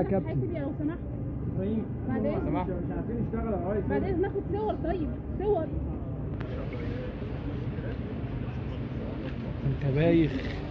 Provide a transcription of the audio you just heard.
يا كابتن حاسب يا لو سمحت ابراهيم بعد اذنك مش عارفين نشتغل يا ريس بعد اذنك ناخد صور طيب صور انت بايخ